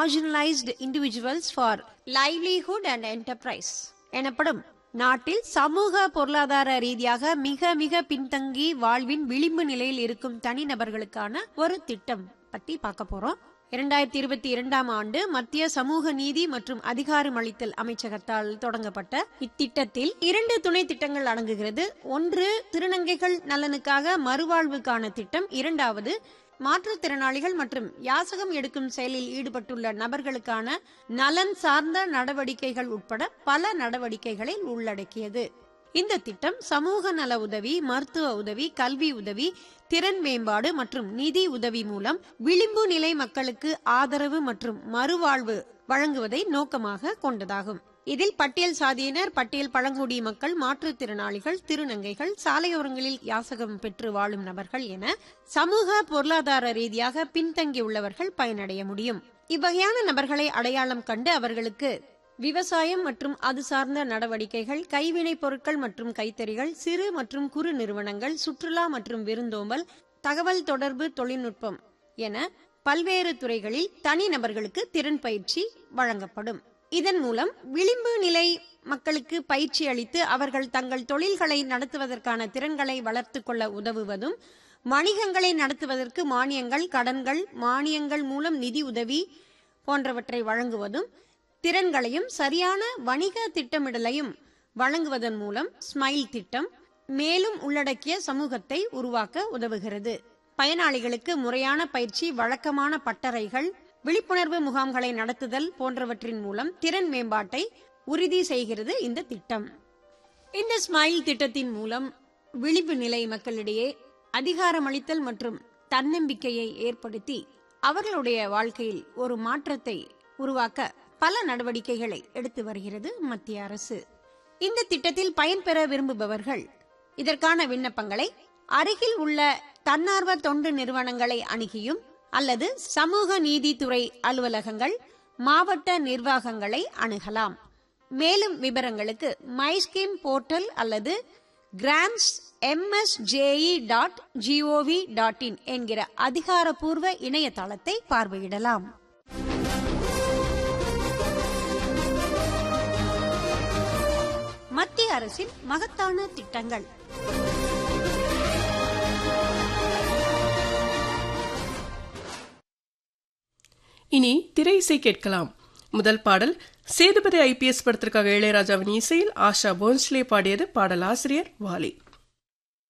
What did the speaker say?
marginalised individuals for livelihood and enterprise எனப்படும் நாட்டில் சமூக பொருளாதார ரீதியாக மிக மிக பின்தங்கி வாழ்வின் விளிம்பு நிலையில் இருக்கும் தனிநபர்களுக்கான ஒரு திட்டம் பத்தி பார்க்க போறோம் இரண்டாயிரத்தி இருபத்தி இரண்டாம் ஆண்டு மத்திய சமூக நீதி மற்றும் அதிகாரமளித்தல் அமைச்சகத்தால் தொடங்கப்பட்ட இத்திட்டத்தில் இரண்டு துணை திட்டங்கள் அடங்குகிறது ஒன்று திருநங்கைகள் நலனுக்காக மறுவாழ்வுக்கான திட்டம் இரண்டாவது மாற்றுத்திறனாளிகள் மற்றும் யாசகம் எடுக்கும் செயலில் ஈடுபட்டுள்ள நபர்களுக்கான நலன் சார்ந்த நடவடிக்கைகள் உட்பட பல நடவடிக்கைகளை உள்ளடக்கியது இந்த திட்டம் சமூக நல உதவி மருத்துவ உதவி கல்வி உதவி திறன் மேம்பாடு மற்றும் நிதி உதவி மூலம் விளிம்பு நிலை மக்களுக்கு ஆதரவு மற்றும் மறுவாழ்வு வழங்குவதை நோக்கமாக கொண்டதாகும் இதில் பட்டியல் சாதியினர் பட்டியல் பழங்குடி மக்கள் மாற்றுத்திறனாளிகள் திருநங்கைகள் சாலையோரங்களில் யாசகம் பெற்று வாழும் நபர்கள் என சமூக பொருளாதார ரீதியாக பின்தங்கியுள்ளவர்கள் பயனடைய முடியும் இவ்வகையான நபர்களை அடையாளம் கண்டு அவர்களுக்கு விவசாயம் மற்றும் அது சார்ந்த நடவடிக்கைகள் கைவினைப் பொருட்கள் மற்றும் கைத்தறிகள் சிறு மற்றும் குறு நிறுவனங்கள் சுற்றுலா மற்றும் விருந்தோம்பல் தகவல் தொடர்பு தொழில்நுட்பம் என பல்வேறு துறைகளில் தனிநபர்களுக்கு திறன் பயிற்சி வழங்கப்படும் இதன் மூலம் விளிம்பு நிலை மக்களுக்கு பயிற்சி அளித்து அவர்கள் தங்கள் தொழில்களை நடத்துவதற்கான திறன்களை வளர்த்துக் கொள்ள உதவுவதும் வணிகங்களை நடத்துவதற்கு மானியங்கள் கடன்கள் மானியங்கள் மூலம் நிதி உதவி போன்றவற்றை வழங்குவதும் திறன்களையும் சரியான வணிக திட்டமிடலையும் வழங்குவதன் மூலம் ஸ்மைல் திட்டம் மேலும் உள்ளடக்கிய சமூகத்தை உருவாக்க உதவுகிறது பயனாளிகளுக்கு முறையான பயிற்சி வழக்கமான பட்டறைகள் விழிப்புணர்வு முகாம்களை நடத்துதல் போன்றவற்றின் மூலம் திறன் மேம்பாட்டை உறுதி செய்கிறது இந்த திட்டம் இந்த ஸ்மைல் திட்டத்தின் மூலம் விழிப்பு நிலை மக்களிடையே அதிகாரமளித்தல் மற்றும் தன்னம்பிக்கையை ஏற்படுத்தி அவர்களுடைய வாழ்க்கையில் ஒரு மாற்றத்தை உருவாக்க பல நடவடிக்கைகளை எடுத்து வருகிறது மத்திய அரசு இந்த திட்டத்தில் பயன்பெற விரும்புபவர்கள் இதற்கான விண்ணப்பங்களை அருகில் உள்ள தன்னார்வ தொண்டு நிறுவனங்களை அணுகியும் அல்லது சமூக நீதித்துறை அலுவலகங்கள் மாவட்ட நிர்வாகங்களை அணுகலாம் மேலும் விவரங்களுக்கு மை ஸ்கீம் போர்ட்டல் அல்லது grams MSJE dot gov dot in என்கிற அதிகாரப்பூர்வ இணையதளத்தை பார்வையிடலாம் மத்திய அரசின் மகத்தான திட்டங்கள் இனி திரை இசை கேட்கலாம் முதல் பாடல் சேதுபதி ஐபிஎஸ் படத்திற்காக இளையராஜாவின் இசையில் ஆஷா போன்ஸ்லே பாடியது பாடலாசிரியர் வாலி